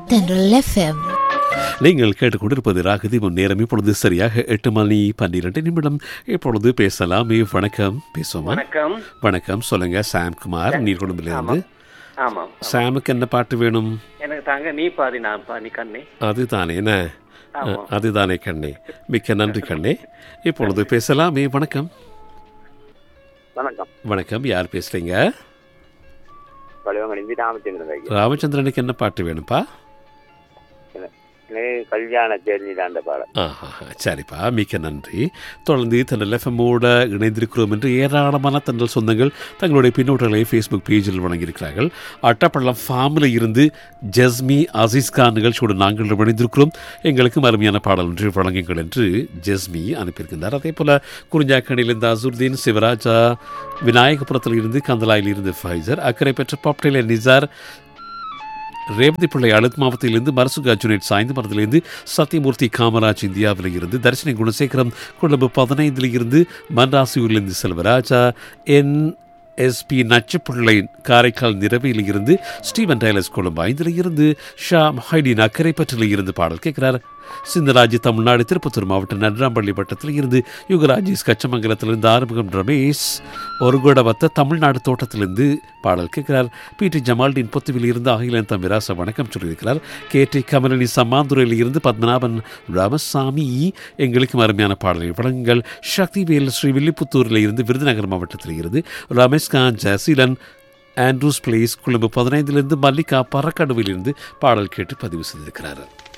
தென்றல் எஃப்எம் நீங்கள் கேட்டுக்கொண்டிருப்பது ராகதீபம் நேரம் இப்பொழுது சரியாக எட்டு மணி பன்னிரண்டு நிமிடம் இப்பொழுது பேசலாம் ஏ, வணக்கம் பேசுவோமா வணக்கம் வணக்கம் சொல்லுங்க சாம்குமார் நீர்கொழும்பிலிருந்து ஆமாம் சாமுக்கு என்ன பாட்டு வேணும் எனக்கு தாங்க நீ பாதி நான் பாதி கண்ணே அதுதானே என்ன அதுதானே கண்ணே மிக்க நன்றி கண்ணே இப்பொழுது பேசலாமே வணக்கம் வணக்கம் வணக்கம் யார் பேசுறீங்க பழுவங்கடிந்து ராமச்சந்திரன் ஐயா ராமச்சந்திரனுக்கு என்ன பாட்டு வேணும்ப்பா எனக்கு கல்யாண தெரிஞ்சுதாண்ட பாடம் ஆஹா சரிப்பா மிக்க நன்றி தொடர்ந்து தன்னல் எஃப்எம்மோட இணைந்திருக்கிறோம் என்று ஏராளமான தன்னல் சொந்தங்கள் தங்களுடைய பின்னோட்டங்களை ஃபேஸ்புக் பேஜில் வழங்கியிருக்கிறார்கள் அட்டப்பள்ளம் ஃபார்மில் இருந்து ஜஸ்மி அசீஸ் கான் நிகழ்ச்சியோடு நாங்கள் இணைந்திருக்கிறோம் எங்களுக்கும் அருமையான பாடல் ஒன்று வழங்குங்கள் என்று ஜஸ்மி அனுப்பியிருக்கின்றார் அதே போல் குறிஞ்சாக்கணிலிருந்து அசுர்தீன் சிவராஜா விநாயகபுரத்தில் இருந்து கந்தலாயில் இருந்து ஃபைசர் அக்கறை பெற்ற பாப்டேல நிசார் ரேவதி பிள்ளை அழுத் மாவட்டத்திலிருந்து மரசுகா ஜுனேட் சாய்ந்த மரத்திலிருந்து சத்யமூர்த்தி காமராஜ் இந்தியாவில் இருந்து தர்ஷினி குணசேகரம் கொழும்பு பதினைந்தில் இருந்து மன்ராசியூரிலிருந்து செல்வராஜா என் எஸ்பி நச்சுப்பிள்ளை காரைக்கால் நிறவையில் இருந்து ஸ்டீவன் டைலஸ் கொழும்பு ஐந்தில் இருந்து ஷா ஹைடின் அக்கரைப்பற்றில் இருந்து பாடல் கேட்கிறார் சிந்தராஜ் தமிழ்நாடு திருப்பத்தூர் மாவட்டம் நன்றாம்பள்ளி வட்டத்தில் இருந்து யுகராஜேஷ் கச்சமங்கலத்திலிருந்து ஆறுமுகம் ரமேஷ் ஒருகோடவத்த தமிழ்நாடு தோட்டத்திலிருந்து பாடல் கேட்கிறார் பி டி ஜமால்டின் பொத்துவில் இருந்து அகிலன் தம்பிராச வணக்கம் சொல்லியிருக்கிறார் கே டி கமலனி சம்மாந்துரையில் இருந்து பத்மநாபன் ராமசாமி எங்களுக்கு அருமையான பாடலை வழங்குங்கள் சக்திவேல் ஸ்ரீ வில்லிபுத்தூரில் இருந்து விருதுநகர் மாவட்டத்தில் இருந்து ரமேஷ்கான் ஜசீலன் ஆண்ட்ரூஸ் பிளேஸ் கொழும்பு பதினைந்திலிருந்து மல்லிகா பறக்கடுவிலிருந்து பாடல் கேட்டு பதிவு செய்திருக்கிறார்